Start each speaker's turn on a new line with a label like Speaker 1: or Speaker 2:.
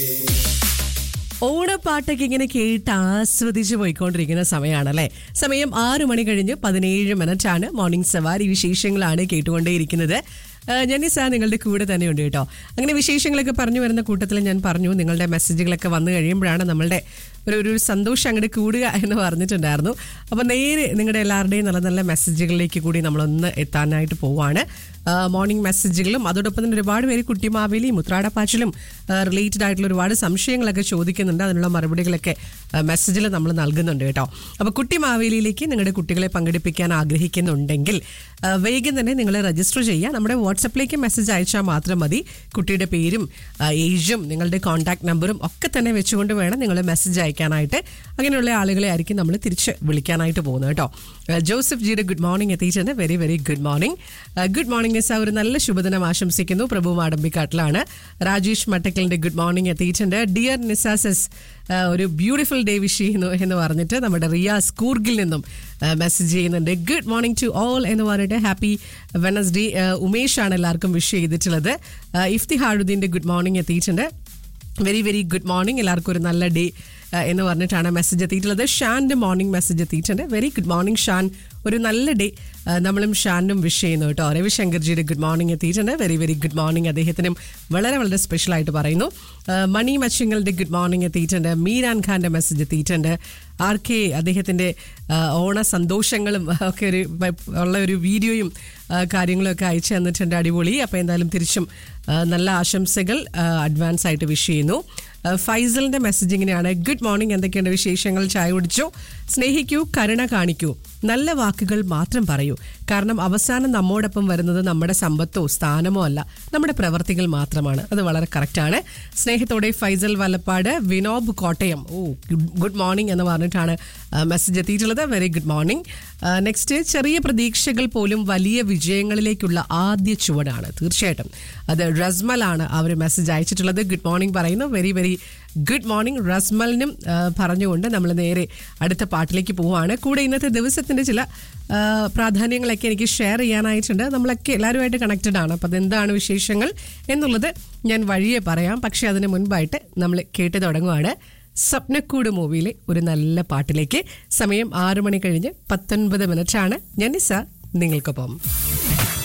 Speaker 1: ഓണപ്പാട്ടൊക്കെ ഇങ്ങനെ കേട്ട് ആസ്വദിച്ച് പോയിക്കൊണ്ടിരിക്കുന്ന സമയമാണല്ലേ സമയം ആറു മണി കഴിഞ്ഞ് പതിനേഴ് മിനിറ്റ് ആണ് മോർണിംഗ് സവാരി വിശേഷങ്ങളാണ് കേട്ടുകൊണ്ടേയിരിക്കുന്നത് ആ, ഞാൻ സാർ നിങ്ങളുടെ കൂടെ തന്നെയുണ്ട് കേട്ടോ അങ്ങനെ വിശേഷങ്ങളൊക്കെ പറഞ്ഞു വരുന്ന കൂട്ടത്തിൽ ഞാൻ പറഞ്ഞു നിങ്ങളുടെ മെസ്സേജുകളൊക്കെ വന്നു കഴിയുമ്പോഴാണ് നമ്മളുടെ ഒരു ഒരു സന്തോഷം അങ്ങോട്ട് കൂടുക എന്ന് പറഞ്ഞിട്ടുണ്ടായിരുന്നു അപ്പോൾ നേരെ നിങ്ങളുടെ എല്ലാവരുടെയും നല്ല നല്ല മെസ്സേജുകളിലേക്ക് കൂടി നമ്മളൊന്ന് എത്താനായിട്ട് പോവാണ് മോർണിംഗ് മെസ്സേജുകളും അതോടൊപ്പം തന്നെ ഒരുപാട് പേര് കുട്ടിമാവേലിയും ഉത്രാടപ്പാച്ചിലും റിലേറ്റഡ് ആയിട്ടുള്ള ഒരുപാട് സംശയങ്ങളൊക്കെ ചോദിക്കുന്നുണ്ട് അതിനുള്ള മറുപടികളൊക്കെ മെസ്സേജിൽ നമ്മൾ നൽകുന്നുണ്ട് കേട്ടോ അപ്പോൾ കുട്ടിമാവേലിയിലേക്ക് നിങ്ങളുടെ കുട്ടികളെ പങ്കെടുപ്പിക്കാൻ ആഗ്രഹിക്കുന്നുണ്ടെങ്കിൽ ആ, വേഗം തന്നെ നിങ്ങൾ രജിസ്റ്റർ ചെയ്യുക നമ്മുടെ വാട്സപ്പിലേക്ക് മെസ്സേജ് അയച്ചാൽ മാത്രം മതി കുട്ടിയുടെ പേരും ആ, ഏജും നിങ്ങളുടെ കോൺടാക്ട് നമ്പറും ഒക്കെ തന്നെ വെച്ചുകൊണ്ട് വേണം നിങ്ങൾ മെസ്സേജ് അയക്കാനായിട്ട് അങ്ങനെയുള്ള ആളുകളെ ആയിരിക്കും നമ്മൾ തിരിച്ച് വിളിക്കാനായിട്ട് പോകുന്നത് കേട്ടോ ആ, ജോസഫ് ജിയുടെ ഗുഡ് മോർണിംഗ് എത്തിയിട്ടുണ്ട് very very good morning good morning yes ഒരു നല്ല ശുഭദിനം ആശംസിക്കുന്നു പ്രഭു മാടമ്പിക്കാട്ടിലാണ് രാജേഷ് മട്ടക്കലിന്റെ ഗുഡ് മോർണിംഗ് എത്തിയിട്ടുണ്ട് ഡിയർ നിസാസസ് ആ, ഒരു ബ്യൂട്ടിഫുൾ ഡേ വിഷ് ചെയ്യുന്നു എന്ന് പറഞ്ഞിട്ട് നമ്മുടെ റിയാസ് കൂർഗിൽ നിന്നും മെസ്സേജ് ചെയ്യുന്നുണ്ട് ഗുഡ് മോർണിംഗ് ടു ഓൾ എന്ന് പറഞ്ഞിട്ട് ഹാപ്പി വെനസ്ഡേ ഉമേഷ് ആണ് എല്ലാവർക്കും വിഷ് ചെയ്തിട്ടുള്ളത് ആ, ഇഫ്തി ഹാഴുദ്ദീൻ്റെ ഗുഡ് മോർണിംഗ് എത്തിയിട്ടുണ്ട് വെരി വെരി ഗുഡ് മോർണിംഗ് എല്ലാവർക്കും ഒരു നല്ല ഡേ എന്ന് പറഞ്ഞിട്ടാണ് മെസ്സേജ് എത്തിയിട്ടുള്ളത് ഷാൻ്റെ മോർണിംഗ് മെസ്സേജ് എത്തിയിട്ടുണ്ട് വെരി ഗുഡ് മോർണിംഗ് ഷാൻ ഒരു നല്ല ഡേ നമ്മളും ഷാനും വിഷ് ചെയ്യുന്നു കേട്ടോ രവിശങ്കർജിയുടെ ഗുഡ് മോർണിംഗ് എത്തിയിട്ടുണ്ട് വെരി വെരി ഗുഡ് മോർണിംഗ് അദ്ദേഹത്തിനും വളരെ വളരെ സ്പെഷ്യൽ ആയിട്ട് പറയുന്നു ആ, മണി മച്ചിങ്ങളുടെ ഗുഡ് മോർണിംഗ് എത്തിയിട്ടുണ്ട് മീരാൻ ഖാന്റെ മെസ്സേജ് എത്തിയിട്ടുണ്ട് ആർ കെ അദ്ദേഹത്തിൻ്റെ ആ, ഓണ സന്തോഷങ്ങളും ഒക്കെ ഒരു വ- ഉള്ള ഒരു വീഡിയോയും ആ, കാര്യങ്ങളും ഒക്കെ അയച്ചു തന്നിട്ടുണ്ട് അടിപൊളി അപ്പോൾ എന്തായാലും തിരിച്ചും ആ, നല്ല ആശംസകൾ അഡ്വാൻസ് ആയിട്ട് വിഷ് ചെയ്യുന്നു ആ, ഫൈസലിന്റെ മെസ്സേജ് ഇങ്ങനെയാണ് ഗുഡ് മോർണിംഗ് എന്തൊക്കെയുണ്ട് വിശേഷങ്ങൾ ചായ കുടിച്ചു സ്നേഹിക്കൂ കരുണ കാണിക്കൂ നല്ല വാക്കുകൾ മാത്രം പറയൂ കാരണം അവസാനം നമ്മോടൊപ്പം വരുന്നത് നമ്മുടെ സമ്പത്തോ സ്ഥാനമോ അല്ല നമ്മുടെ പ്രവർത്തികൾ മാത്രമാണ് അത് വളരെ കറക്റ്റാണ് സ്നേഹത്തോടെ ഫൈസൽ വല്ലപ്പാട് വിനോബ് കോട്ടയം ഓ ഗുഡ് മോർണിംഗ് എന്ന് പറഞ്ഞിട്ടാണ് മെസ്സേജ് എത്തിയിട്ടുള്ളത് വെരി ഗുഡ് മോർണിംഗ് നെക്സ്റ്റ് ചെറിയ പ്രതീക്ഷകൾ പോലും വലിയ വിജയങ്ങളിലേക്കുള്ള ആദ്യ ചുവടാണ് തീർച്ചയായിട്ടും അത് റസ്മലാണ് ആ ഒരു മെസ്സേജ് അയച്ചിട്ടുള്ളത് ഗുഡ് മോർണിംഗ് പറയുന്നു വെരി വെരി ഗുഡ് മോർണിംഗ് റസ്മലിനും ആ, പറഞ്ഞുകൊണ്ട് നമ്മൾ നേരെ അടുത്ത പാട്ടിലേക്ക് പോവുകയാണ് കൂടെ ഇന്നത്തെ ദിവസത്തിന്റെ ചില ആ, പ്രാധാന്യങ്ങളൊക്കെ എനിക്ക് ഷെയർ ചെയ്യാനായിട്ടുണ്ട് നമ്മളൊക്കെ എല്ലാവരുമായിട്ട് കണക്റ്റഡ് ആണ് അപ്പം അതെന്താണ് വിശേഷങ്ങൾ എന്നുള്ളത് ഞാൻ വഴിയെ പറയാം പക്ഷെ അതിന് മുൻപായിട്ട് നമ്മൾ കേട്ട് തുടങ്ങുവാണ് സ്വപ്നക്കൂട് മൂവിയിലെ ഒരു നല്ല പാട്ടിലേക്ക് സമയം ആറു മണി കഴിഞ്ഞ് പത്തൊൻപത് മിനിറ്റാണ് ഞാൻ നിസ നിങ്ങൾക്കൊപ്പം